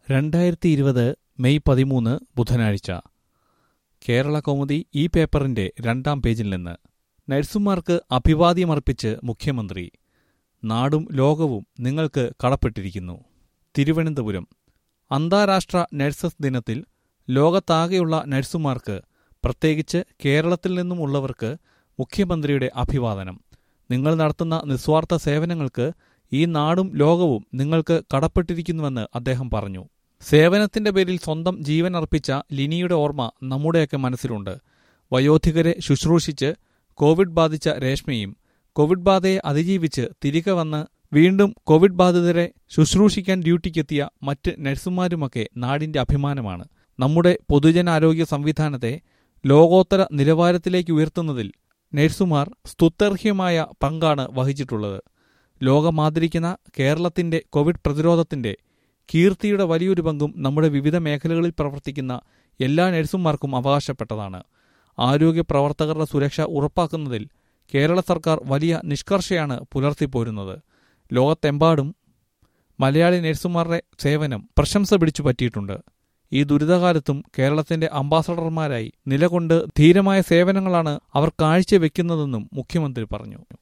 രണ്ടായിരത്തി ഇരുപത് മെയ് പതിമൂന്ന് ബുധനാഴ്ച കേരള കൗമുദി ഈ പേപ്പറിന്റെ രണ്ടാം പേജിൽ നിന്ന് നഴ്സുമാർക്ക് അഭിവാദ്യമർപ്പിച്ച് മുഖ്യമന്ത്രി നാടും ലോകവും നിങ്ങൾക്ക് കടപ്പെട്ടിരിക്കുന്നു തിരുവനന്തപുരം അന്താരാഷ്ട്ര നഴ്സസ് ദിനത്തിൽ ലോകത്താകെയുള്ള നഴ്സുമാർക്ക് പ്രത്യേകിച്ച് കേരളത്തിൽ നിന്നും ഉള്ളവർക്ക് മുഖ്യമന്ത്രിയുടെ അഭിവാദനം നിങ്ങൾ നടത്തുന്ന നിസ്വാർത്ഥ സേവനങ്ങൾക്ക് ഈ നാടും ലോകവും നിങ്ങൾക്ക് കടപ്പെട്ടിരിക്കുന്നുവെന്ന് അദ്ദേഹം പറഞ്ഞു സേവനത്തിന്റെ പേരിൽ സ്വന്തം ജീവൻ അർപ്പിച്ച ലിനിയുടെ ഓർമ്മ നമ്മുടെയൊക്കെ മനസ്സിലുണ്ട് വയോധികരെ ശുശ്രൂഷിച്ച് കോവിഡ് ബാധിച്ച രേഷ്മയും കോവിഡ് ബാധയെ അതിജീവിച്ച് തിരികെ വന്ന് വീണ്ടും കോവിഡ് ബാധിതരെ ശുശ്രൂഷിക്കാൻ ഡ്യൂട്ടിക്കെത്തിയ മറ്റ് നഴ്സുമാരുമൊക്കെ നാടിന്റെ അഭിമാനമാണ് നമ്മുടെ പൊതുജനാരോഗ്യ സംവിധാനത്തെ ലോകോത്തര നിലവാരത്തിലേക്ക് ഉയർത്തുന്നതിൽ നഴ്സുമാർ സ്തുത്യർഹ്യമായ പങ്കാണ് വഹിച്ചിട്ടുള്ളത് ലോകമാദരിക്കുന്ന കേരളത്തിന്റെ കോവിഡ് പ്രതിരോധത്തിന്റെ കീർത്തിയുടെ വലിയൊരു പങ്കും നമ്മുടെ വിവിധ മേഖലകളിൽ പ്രവർത്തിക്കുന്ന എല്ലാ നഴ്സുമാർക്കും അവകാശപ്പെട്ടതാണ് ആരോഗ്യ പ്രവർത്തകരുടെ സുരക്ഷ ഉറപ്പാക്കുന്നതിൽ കേരള സർക്കാർ വലിയ നിഷ്കർഷയാണ് പുലർത്തിപ്പോരുന്നത് ലോകത്തെമ്പാടും മലയാളി നഴ്സുമാരുടെ സേവനം പ്രശംസ പിടിച്ചു പറ്റിയിട്ടുണ്ട് ഈ ദുരിതകാലത്തും കേരളത്തിന്റെ അംബാസഡർമാരായി നിലകൊണ്ട് ധീരമായ സേവനങ്ങളാണ് അവർ കാഴ്ചവെക്കുന്നതെന്നും മുഖ്യമന്ത്രി പറഞ്ഞു